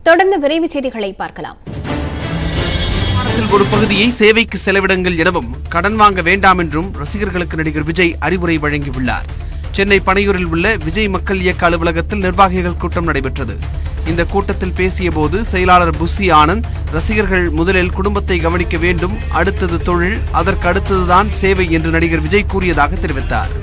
தொடர்ந்து விரைவு செய்திகளை பார்க்கலாம் வருமானத்தில் ஒரு பகுதியை சேவைக்கு செலவிடுங்கள் எனவும் கடன் வாங்க வேண்டாம் என்றும் ரசிகர்களுக்கு நடிகர் விஜய் அறிவுரை வழங்கியுள்ளார் சென்னை பனையூரில் உள்ள விஜய் மக்கள் இயக்க அலுவலகத்தில் நிர்வாகிகள் கூட்டம் நடைபெற்றது இந்த கூட்டத்தில் பேசியபோது செயலாளர் புஸ்ஸி ஆனந்த் ரசிகர்கள் முதலில் குடும்பத்தை கவனிக்க வேண்டும் அடுத்தது தொழில் அதற்கு அடுத்ததுதான் சேவை என்று நடிகர் விஜய் கூறியதாக தெரிவித்தார்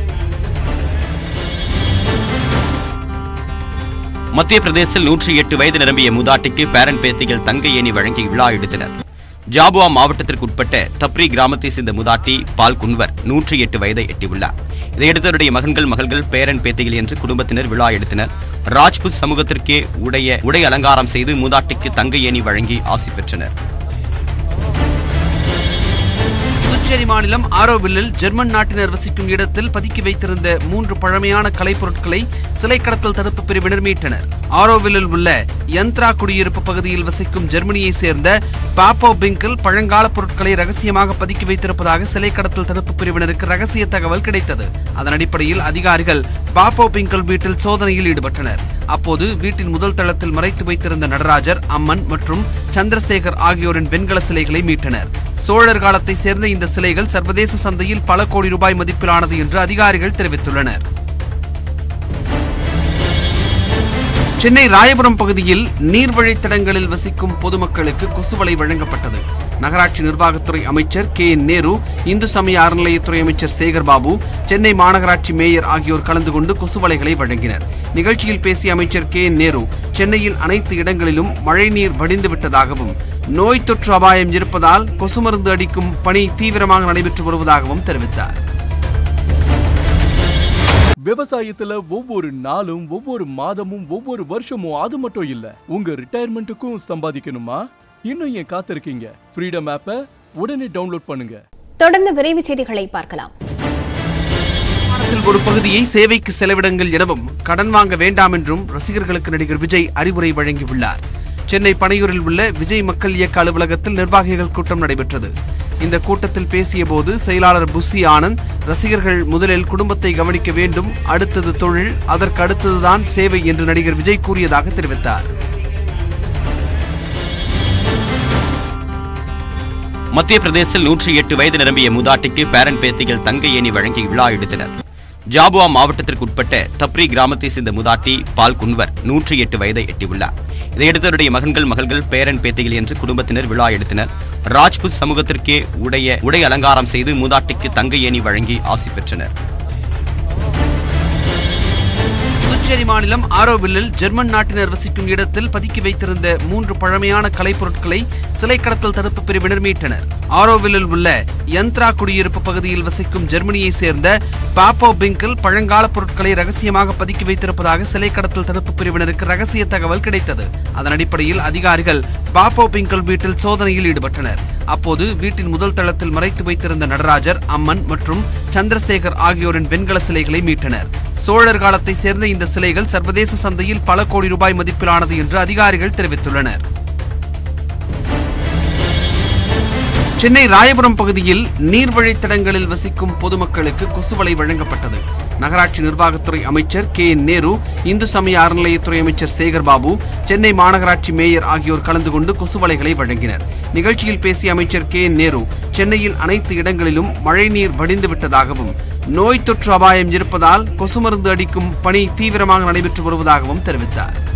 மத்திய பிரதேசில் நூற்றி எட்டு வயது நிரம்பிய மூதாட்டிக்கு பேரன் பேத்திகள் தங்க ஏணி வழங்கி விழா எடுத்தனர் ஜாபுவா மாவட்டத்திற்கு உட்பட்ட தப்ரி கிராமத்தை சேர்ந்த மூதாட்டி பால் குன்வர் நூற்றி எட்டு வயதை எட்டியுள்ளார் இதையடுத்து அவருடைய மகன்கள் மகள்கள் பேரன் பேத்திகள் என்று குடும்பத்தினர் விழா எடுத்தனர் ராஜ்புத் சமூகத்திற்கே உடைய உடை அலங்காரம் செய்து மூதாட்டிக்கு தங்க ஏணி வழங்கி ஆசி பெற்றனர் புதுச்சேரி மாநிலம் ஆரோவில்லில் ஜெர்மன் நாட்டினர் வசிக்கும் இடத்தில் பதுக்கி வைத்திருந்த மூன்று பழமையான கலைப்பொருட்களை சிலை கடத்தல் தடுப்பு பிரிவினர் மீட்டனர் ஆரோவில்லில் உள்ள யந்த்ரா குடியிருப்பு பகுதியில் வசிக்கும் ஜெர்மனியை சேர்ந்த பாப்போ பிங்கில் பழங்கால பொருட்களை ரகசியமாக பதுக்கி வைத்திருப்பதாக சிலை கடத்தல் தடுப்பு பிரிவினருக்கு ரகசிய தகவல் கிடைத்தது அதன் அடிப்படையில் அதிகாரிகள் பாப்போ பிங்கல் வீட்டில் சோதனையில் ஈடுபட்டனர் அப்போது வீட்டின் முதல் தளத்தில் மறைத்து வைத்திருந்த நடராஜர் அம்மன் மற்றும் சந்திரசேகர் ஆகியோரின் வெண்கல சிலைகளை மீட்டனர் சோழர் காலத்தை சேர்ந்த இந்த சிலைகள் சர்வதேச சந்தையில் பல கோடி ரூபாய் மதிப்பிலானது என்று அதிகாரிகள் தெரிவித்துள்ளனர் சென்னை ராயபுரம் பகுதியில் நீர்வழித்தடங்களில் வசிக்கும் பொதுமக்களுக்கு கொசுவலை வழங்கப்பட்டது நகராட்சி நிர்வாகத்துறை அமைச்சர் கே என் நேரு இந்து சமய அறநிலையத்துறை அமைச்சர் சேகர் பாபு சென்னை மாநகராட்சி மேயர் ஆகியோர் கலந்து கொண்டு கொசுவலைகளை வழங்கினர் நிகழ்ச்சியில் பேசிய அமைச்சர் கே என் நேரு சென்னையில் அனைத்து இடங்களிலும் மழைநீர் வடிந்து விட்டதாகவும் நோய் தொற்று அபாயம் இருப்பதால் கொசு மருந்து அடிக்கும் பணி தீவிரமாக நடைபெற்று வருவதாகவும் தெரிவித்தார் விவசாயத்துல ஒவ்வொரு நாளும் ஒவ்வொரு மாதமும் ஒவ்வொரு வருஷமும் அது மட்டும் இல்ல உங்க ரிட்டையர்மெண்ட்டுக்கும் சம்பாதிக்கணுமா இன்னும் ஏன் காத்திருக்கீங்க ஃப்ரீடம் ஆப்பை உடனே டவுன்லோட் பண்ணுங்க தொடர்ந்து விரைவு செய்திகளை பார்க்கலாம் வருமானத்தில் ஒரு பகுதியை சேவைக்கு செலவிடுங்கள் எனவும் கடன் வாங்க வேண்டாம் என்றும் ரசிகர்களுக்கு நடிகர் விஜய் அறிவுரை வழங்கியுள்ளார் சென்னை பனையூரில் உள்ள விஜய் மக்கள் இயக்க அலுவலகத்தில் நிர்வாகிகள் கூட்டம் நடைபெற்றது இந்த கூட்டத்தில் பேசியபோது செயலாளர் புஸ்ஸி ஆனந்த் ரசிகர்கள் முதலில் குடும்பத்தை கவனிக்க வேண்டும் அடுத்தது தொழில் அதற்கு அடுத்ததுதான் சேவை என்று நடிகர் விஜய் கூறியதாக தெரிவித்தார் மத்திய பிரதேசில் நூற்றி எட்டு வயது நிரம்பிய மூதாட்டிக்கு பேரன் பேத்திகள் தங்க ஏணி வழங்கி விழா எடுத்தனர் ஜாபுவா மாவட்டத்திற்கு உட்பட்ட தப்ரி கிராமத்தை சேர்ந்த மூதாட்டி பால் குன்வர் நூற்றி எட்டு வயதை எட்டியுள்ளார் இதையடுத்து அவருடைய மகன்கள் மகள்கள் பேரன் பேத்திகள் என்று குடும்பத்தினர் விழா எடுத்தனர் ராஜ்புத் சமூகத்திற்கே உடைய உடை அலங்காரம் செய்து மூதாட்டிக்கு தங்க ஏணி வழங்கி ஆசி பெற்றனர் புதுச்சேரி மாநிலம் ஆரோவில்லில் ஜெர்மன் நாட்டினர் வசிக்கும் இடத்தில் பதுக்கி வைத்திருந்த மூன்று பழமையான கலைப்பொருட்களை சிலை கடத்தல் தடுப்பு பிரிவினர் மீட்டனர் ஆரோவில்லில் உள்ள யந்த்ரா குடியிருப்பு பகுதியில் வசிக்கும் ஜெர்மனியை சேர்ந்த பாப்போ பிங்கில் பழங்கால பொருட்களை ரகசியமாக பதுக்கி வைத்திருப்பதாக சிலை கடத்தல் தடுப்பு பிரிவினருக்கு ரகசிய தகவல் கிடைத்தது அதன் அடிப்படையில் அதிகாரிகள் பாப்போ பிங்கல் வீட்டில் சோதனையில் ஈடுபட்டனர் அப்போது வீட்டின் முதல் தளத்தில் மறைத்து வைத்திருந்த நடராஜர் அம்மன் மற்றும் சந்திரசேகர் ஆகியோரின் வெண்கல சிலைகளை மீட்டனர் சோழர் காலத்தை சேர்ந்த இந்த சிலைகள் சர்வதேச சந்தையில் பல கோடி ரூபாய் மதிப்பிலானது என்று அதிகாரிகள் தெரிவித்துள்ளனர் சென்னை ராயபுரம் பகுதியில் நீர்வழித்தடங்களில் வசிக்கும் பொதுமக்களுக்கு கொசுவலை வழங்கப்பட்டது நகராட்சி நிர்வாகத்துறை அமைச்சர் கே என் நேரு இந்து சமய அறநிலையத்துறை அமைச்சர் சேகர் பாபு சென்னை மாநகராட்சி மேயர் ஆகியோர் கலந்து கொண்டு கொசுவலைகளை வழங்கினர் நிகழ்ச்சியில் பேசிய அமைச்சர் கே என் நேரு சென்னையில் அனைத்து இடங்களிலும் மழைநீர் வடிந்து விட்டதாகவும் நோய் தொற்று அபாயம் இருப்பதால் கொசு மருந்து அடிக்கும் பணி தீவிரமாக நடைபெற்று வருவதாகவும் தெரிவித்தார்